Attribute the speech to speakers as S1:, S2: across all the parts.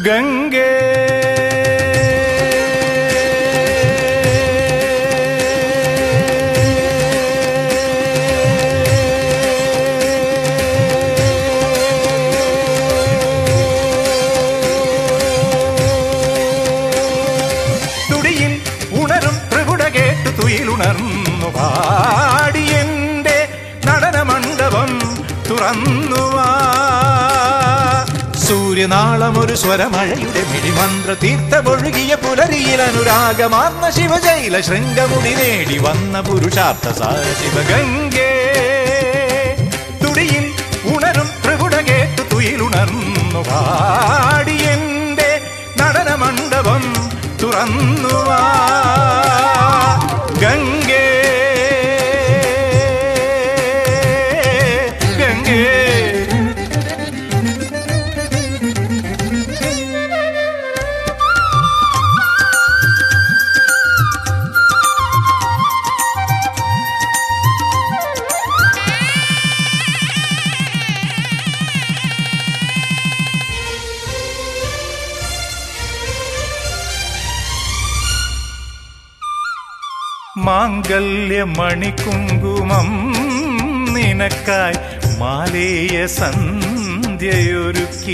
S1: ഗംഗേ തുടിയിൽ ഉണരും പ്രകുട കേട്ടു തുയിലുണർന്നു പാടി എന്റെ നടനമണ്ഡപം തുറന്നുവാ സൂര്യനാളം ഒരു സ്വരമഴയുടെ മിഴിമന്ത്ര തീർത്ഥമൊഴുകിയ പുലരിയിൽ അനുരാഗമാർന്ന ശിവജൈല ശൃംഗമുടി നേടി വന്ന പുരുഷാർത്ഥ സാര ശിവഗംഗേ തുടിയിൽ ഉണരും പ്രകുട കേട്ടു തുയിലുണർന്നു പാടി എന്റെ നടനമണ്ഡപം തുറന്നുവാ ഗംഗേ ഗംഗേ മാംഗല്യമണികുങ്കുമം നിനക്കായി മാലേയ സന്ധ്യയൊരുക്കി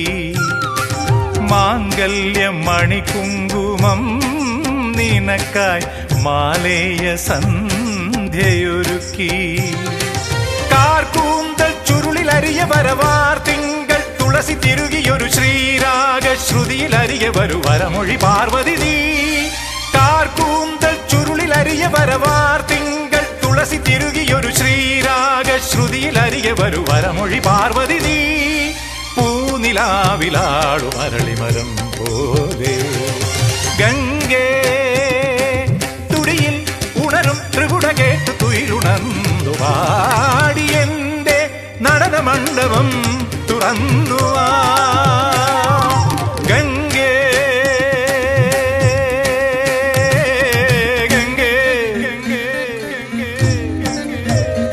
S1: മാംഗല്യമണികുങ്കുമം നിനക്കായി മാലേയ സന്ധ്യയൊരുക്കി കാർക്കൂന്തൽ ചുരുളിലരിയ വരവാർ തിങ്കൾ തുളസി തിരുകിയൊരു ശ്രീരാഗ ശ്രുതിയിൽ അരിയ വരു വരമൊഴി പാർവതി നീ കാർക്കൂന്തൽ ചുരുളിലരിയ വരവാർ തിങ്കൾ തുളസി തിരുകിയൊരു ശ്രീരാഗ ശ്രുതിയിൽ അരിയ വരു വരമൊഴി പാർവതി നീ പൂനിലാവിലാടു മരളിമരം പോലെ ഗംഗേ തുടിയിൽ ഉണരും ത്രിപുട കേട്ട് തുയിലുണർന്നു പാടി എന്റെ നടനമണ്ഡപം തുറന്നുവാ ഗംഗേ ഗംഗേ ഗംഗേ ഗംഗേ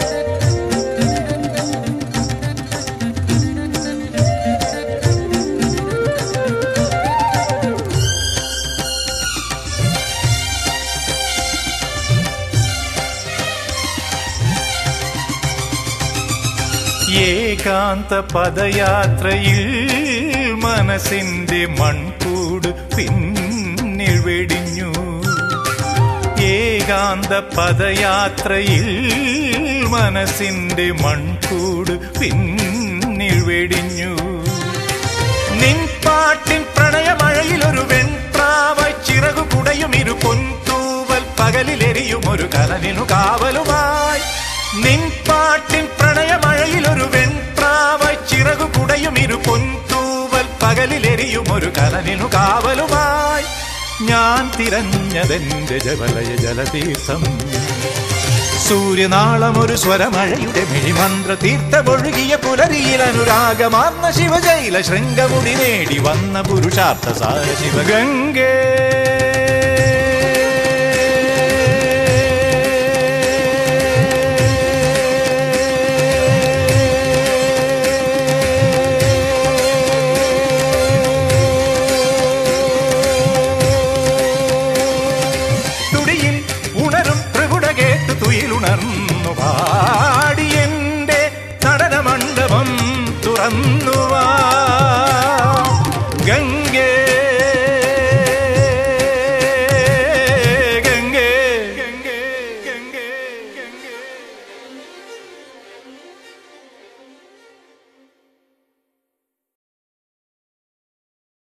S1: ഏകാന്ത പദയാത്രയിൽ മനസ്സിന്റെ മൺകൂട് പിന്നിൽ വെടിഞ്ഞു ഏകാന്ത പദയാത്രയിൽ മനസ്സിന്റെ മൺകൂട് പിന്നിൽ വെടിഞ്ഞു നിൻ പാട്ടിൻ പ്രണയമഴയിൽ ഒരു വെൺപ്രാവായി ചിറകു കുടയും ഇരു പൊൻതൂവൽ പകലിലെരിയും ഒരു കലനിനു കാവലുമായി നിൻ പാട്ടിൻ പ്രണയമഴയിൽ ഒരു വെൺപ്രാവായി ചിറകു കുടയും ഇരു പൊൻതൂവൽ പകലിലെരിയും ഒരു കലനിനു കാവലുമായി ഞാൻ തിരഞ്ഞതെന്റെ ജവലയ ജലതീർത്ഥം സൂര്യനാളം ഒരു സ്വരമഴയുടെ മിഴിമന്ത്ര തീർത്ഥമൊഴുകിയ പുലരിയിൽ അനുരാഗമാർന്ന ശിവജൈല ശൃംഗമുടി നേടി വന്ന പുരുഷാർത്ഥ സാര ശിവഗംഗേ തുടിയിൽ ഉണരും പ്രകുട കേട്ട് തുയിലുണർന്നു പാടി എന്റെ നടനമണ്ഡപം തുറന്നുവാ